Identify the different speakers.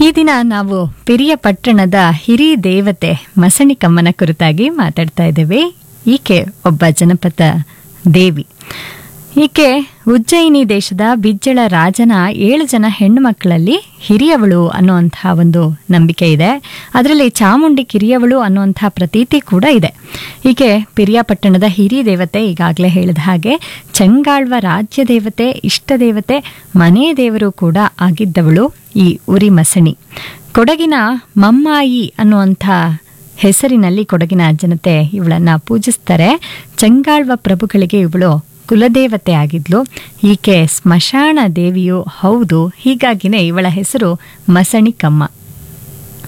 Speaker 1: ದಿನ ನಾವು ಪಿರಿಯ ಪಟ್ಟಣದ ಹಿರಿ ದೇವತೆ ಮಸಣಿಕಮ್ಮನ ಕುರಿತಾಗಿ ಮಾತಾಡ್ತಾ ಇದ್ದೇವೆ ಈಕೆ ಒಬ್ಬ ಜನಪದ ದೇವಿ ಈಕೆ ಉಜ್ಜಯಿನಿ ದೇಶದ ಬಿಜ್ಜಳ ರಾಜನ ಏಳು ಜನ ಹೆಣ್ಣು ಮಕ್ಕಳಲ್ಲಿ ಹಿರಿಯವಳು ಅನ್ನುವಂತಹ ಒಂದು ನಂಬಿಕೆ ಇದೆ ಅದರಲ್ಲಿ ಚಾಮುಂಡಿ ಕಿರಿಯವಳು ಅನ್ನುವಂತಹ ಪ್ರತೀತಿ ಕೂಡ ಇದೆ ಈಕೆ ಪಿರಿಯಾಪಟ್ಟಣದ ಹಿರಿ ದೇವತೆ ಈಗಾಗಲೇ ಹೇಳಿದ ಹಾಗೆ ಚೆಂಗಾಳ್ವ ರಾಜ್ಯ ದೇವತೆ ಇಷ್ಟ ದೇವತೆ ಮನೆ ದೇವರು ಕೂಡ ಆಗಿದ್ದವಳು ಈ ಉರಿ ಮಸಣಿ ಕೊಡಗಿನ ಮಮ್ಮಾಯಿ ಅನ್ನುವಂಥ ಹೆಸರಿನಲ್ಲಿ ಕೊಡಗಿನ ಜನತೆ ಇವಳನ್ನ ಪೂಜಿಸ್ತಾರೆ ಚೆಂಗಾಳ್ವ ಪ್ರಭುಗಳಿಗೆ ಇವಳು ಕುಲದೇವತೆ ಆಗಿದ್ಲು ಈಕೆ ಸ್ಮಶಾನ ದೇವಿಯೂ ಹೌದು ಹೀಗಾಗಿನೇ ಇವಳ ಹೆಸರು ಮಸಣಿಕಮ್ಮ